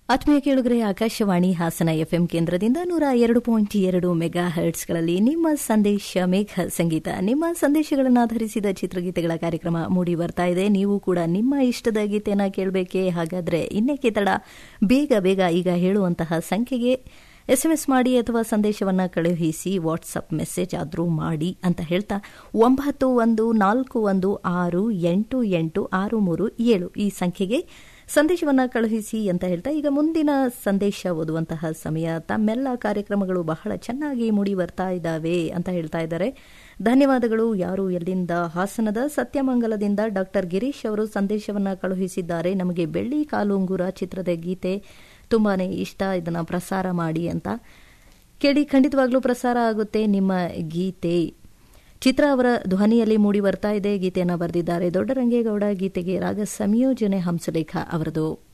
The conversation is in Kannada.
ಆತ್ಮೀಯ ಕೇಳುಗರೆ ಆಕಾಶವಾಣಿ ಹಾಸನ ಎಫ್ಎಂ ಕೇಂದ್ರದಿಂದ ನೂರ ಎರಡು ಪಾಯಿಂಟ್ ಎರಡು ಮೆಗಾ ಹರ್ಟ್ಸ್ಗಳಲ್ಲಿ ನಿಮ್ಮ ಸಂದೇಶ ಮೇಘ ಸಂಗೀತ ನಿಮ್ಮ ಸಂದೇಶಗಳನ್ನು ಆಧರಿಸಿದ ಚಿತ್ರಗೀತೆಗಳ ಕಾರ್ಯಕ್ರಮ ಮೂಡಿ ಬರ್ತಾ ಇದೆ ನೀವು ಕೂಡ ನಿಮ್ಮ ಇಷ್ಟದ ಗೀತೆಯನ್ನು ಕೇಳಬೇಕೆ ಹಾಗಾದ್ರೆ ಇನ್ನೇಕೆ ತಡ ಬೇಗ ಬೇಗ ಈಗ ಹೇಳುವಂತಹ ಸಂಖ್ಯೆಗೆ ಎಸ್ಎಂಎಸ್ ಮಾಡಿ ಅಥವಾ ಸಂದೇಶವನ್ನು ಕಳುಹಿಸಿ ವಾಟ್ಸಪ್ ಮೆಸೇಜ್ ಆದರೂ ಮಾಡಿ ಅಂತ ಹೇಳ್ತಾ ಒಂಬತ್ತು ಒಂದು ನಾಲ್ಕು ಒಂದು ಆರು ಎಂಟು ಎಂಟು ಆರು ಮೂರು ಏಳು ಈ ಸಂಖ್ಯೆಗೆ ಸಂದೇಶವನ್ನು ಕಳುಹಿಸಿ ಅಂತ ಹೇಳ್ತಾ ಈಗ ಮುಂದಿನ ಸಂದೇಶ ಓದುವಂತಹ ಸಮಯ ತಮ್ಮೆಲ್ಲ ಕಾರ್ಯಕ್ರಮಗಳು ಬಹಳ ಚೆನ್ನಾಗಿ ಮೂಡಿ ಬರ್ತಾ ಇದ್ದಾವೆ ಅಂತ ಹೇಳ್ತಾ ಇದ್ದಾರೆ ಧನ್ಯವಾದಗಳು ಯಾರು ಎಲ್ಲಿಂದ ಹಾಸನದ ಸತ್ಯಮಂಗಲದಿಂದ ಡಾಕ್ಟರ್ ಗಿರೀಶ್ ಅವರು ಸಂದೇಶವನ್ನು ಕಳುಹಿಸಿದ್ದಾರೆ ನಮಗೆ ಬೆಳ್ಳಿ ಕಾಲುಂಗುರ ಚಿತ್ರದ ಗೀತೆ ತುಂಬಾನೇ ಇಷ್ಟ ಇದನ್ನು ಪ್ರಸಾರ ಮಾಡಿ ಅಂತ ಕೇಳಿ ಖಂಡಿತವಾಗ್ಲೂ ಪ್ರಸಾರ ಆಗುತ್ತೆ ನಿಮ್ಮ ಗೀತೆ ಚಿತ್ರ ಅವರ ಧ್ವನಿಯಲ್ಲಿ ಮೂಡಿ ಬರ್ತಾ ಇದೆ ಗೀತೆಯನ್ನು ಬರೆದಿದ್ದಾರೆ ದೊಡ್ಡರಂಗೇಗೌಡ ಗೀತೆಗೆ ರಾಗ ಸಂಯೋಜನೆ ಹಂಸಲೇಖ ಅವರದು